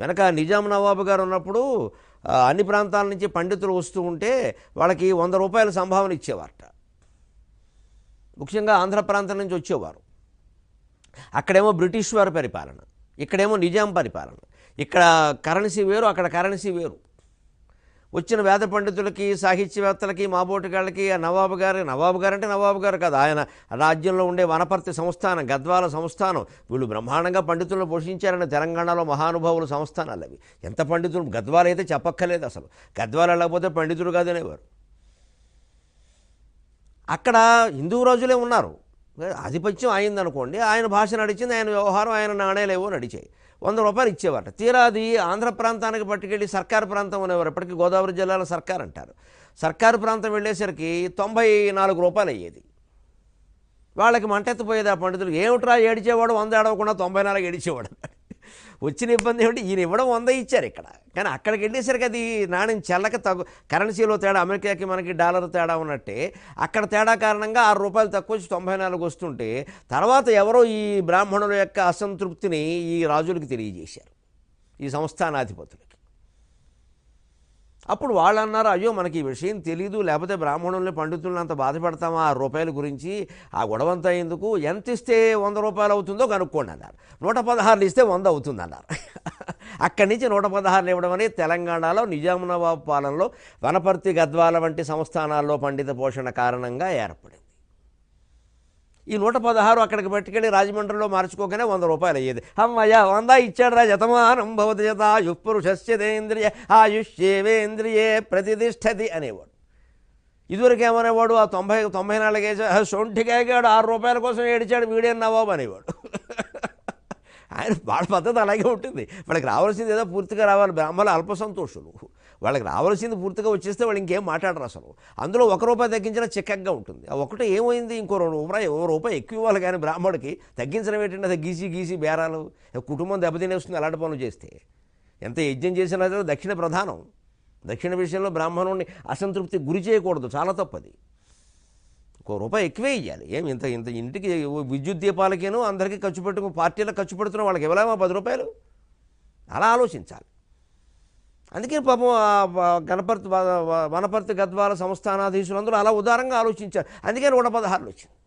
వెనక నిజాం నవాబు గారు ఉన్నప్పుడు ఆ, అన్ని ప్రాంతాల నుంచి పండితులు వస్తూ ఉంటే వాళ్ళకి వంద రూపాయల సంభావన ఇచ్చేవారట ముఖ్యంగా ఆంధ్ర ప్రాంతం నుంచి వచ్చేవారు అక్కడేమో బ్రిటిష్ వారి పరిపాలన ఇక్కడేమో నిజాం పరిపాలన ఇక్కడ కరెన్సీ వేరు అక్కడ కరెన్సీ వేరు వచ్చిన వేద పండితులకి సాహిత్యవేత్తలకి మాబోటిగాళ్ళకి ఆ నవాబు గారు నవాబు గారు అంటే నవాబు గారు కాదు ఆయన రాజ్యంలో ఉండే వనపర్తి సంస్థానం గద్వాల సంస్థానం వీళ్ళు బ్రహ్మాండంగా పండితులను పోషించారని తెలంగాణలో మహానుభావులు సంస్థానాలు అవి ఎంత పండితులు గద్వాల అయితే చెప్పక్కర్లేదు అసలు గద్వాల వెళ్ళకపోతే పండితుడు కాదనేవారు అక్కడ హిందూ రాజులే ఉన్నారు ఆధిపత్యం అయిందనుకోండి ఆయన భాష నడిచింది ఆయన వ్యవహారం ఆయన నాణేలేవో నడిచాయి వంద రూపాయలు ఇచ్చేవారట తీరా అది ఆంధ్ర ప్రాంతానికి పట్టుకెళ్ళి సర్కారు ప్రాంతం అనేవారు ఇప్పటికీ గోదావరి జిల్లాలో సర్కార్ అంటారు సర్కారు ప్రాంతం వెళ్ళేసరికి తొంభై నాలుగు రూపాయలు అయ్యేది వాళ్ళకి మంటెత్తిపోయేది ఆ పండితులు ఏమిట్రా ఏడిచేవాడు వంద ఏడవకుండా తొంభై నాలుగు ఏడిచేవాడు అన్నాడు. వచ్చిన ఇబ్బంది ఏమిటి ఈయన ఇవ్వడం వంద ఇచ్చారు ఇక్కడ కానీ అక్కడికి వెళ్ళేసరికి అది నాణ్యం చెల్లక తగ్గు కరెన్సీలో తేడా అమెరికాకి మనకి డాలర్ తేడా ఉన్నట్టే అక్కడ తేడా కారణంగా ఆరు రూపాయలు తక్కువ వచ్చి తొంభై నాలుగు వస్తుంటే తర్వాత ఎవరో ఈ బ్రాహ్మణుల యొక్క అసంతృప్తిని ఈ రాజులకు తెలియజేశారు ఈ సంస్థానాధిపతులకి అప్పుడు వాళ్ళు అన్నారు అయ్యో మనకి ఈ విషయం తెలియదు లేకపోతే బ్రాహ్మణుల్ని పండితుల్ని అంత బాధపడతామా ఆ రూపాయల గురించి ఆ గొడవంతా ఎందుకు ఎంత ఇస్తే వంద రూపాయలు అవుతుందో కనుక్కోండి అన్నారు నూట పదహారులు ఇస్తే వంద అవుతుంది అన్నారు అక్కడి నుంచి నూట పదహారులు ఇవ్వడం అనేది తెలంగాణలో నిజాం నవాబ్ పాలనలో వనపర్తి గద్వాల వంటి సంస్థానాల్లో పండిత పోషణ కారణంగా ఏర్పడింది ఈ నూట పదహారు అక్కడికి పట్టుకెళ్ళి రాజమండ్రిలో మార్చుకోగానే వంద రూపాయలు అయ్యేది అమ్మయ్య వంద ఇచ్చాడు రా జతమానం భవతి జత పురుషస్యదేంద్రియ ఆయుష్యేవేంద్రియే ప్రతిష్టతి అనేవాడు ఇదివరకు ఏమనేవాడు ఆ తొంభై తొంభై నాలుగేసి సొంటికాగాడు ఆరు రూపాయల కోసం ఏడిచాడు వీడే నవాబు అనేవాడు ఆయన వాళ్ళ పద్ధతి అలాగే ఉంటుంది వాళ్ళకి రావాల్సింది ఏదో పూర్తిగా రావాలి బ్రాహ్మణులు అల్ప సంతోషులు వాళ్ళకి రావాల్సింది పూర్తిగా వచ్చేస్తే వాళ్ళు ఇంకేం మాట్లాడరు అసలు అందులో ఒక రూపాయి తగ్గించినా చిక్కగా ఉంటుంది ఆ ఒకటి ఏమైంది ఇంకో రెండు రూపాయి ఓ రూపాయి ఎక్కువ ఇవ్వాలి కానీ బ్రాహ్మడికి తగ్గించడం ఏంటంటే అది గీసి గీసి బేరాలు కుటుంబం దెబ్బతినేస్తుంది అలాంటి పనులు చేస్తే ఎంత యజ్ఞం చేసినా సరే దక్షిణ ప్రధానం దక్షిణ విషయంలో బ్రాహ్మణుడిని అసంతృప్తి గురి చేయకూడదు చాలా తప్పది ఒక రూపాయి ఎక్కువే ఇవ్వాలి ఏం ఇంత ఇంత ఇంటికి విద్యుత్ దీపాలకేను అందరికీ ఖర్చు పెట్టుకు పార్టీలకు ఖర్చు పెడుతున్న వాళ్ళకి ఇవ్వలేమా పది రూపాయలు అలా ఆలోచించాలి అందుకే పాపం ఆ వ- గణపతి వ- వ- వనపర్తి గద్వాల సంస్థానాధీశులందరూ అలా ఉదారంగా ఆలోచించారు అందుకే నూట పదహారులు వచ్చింది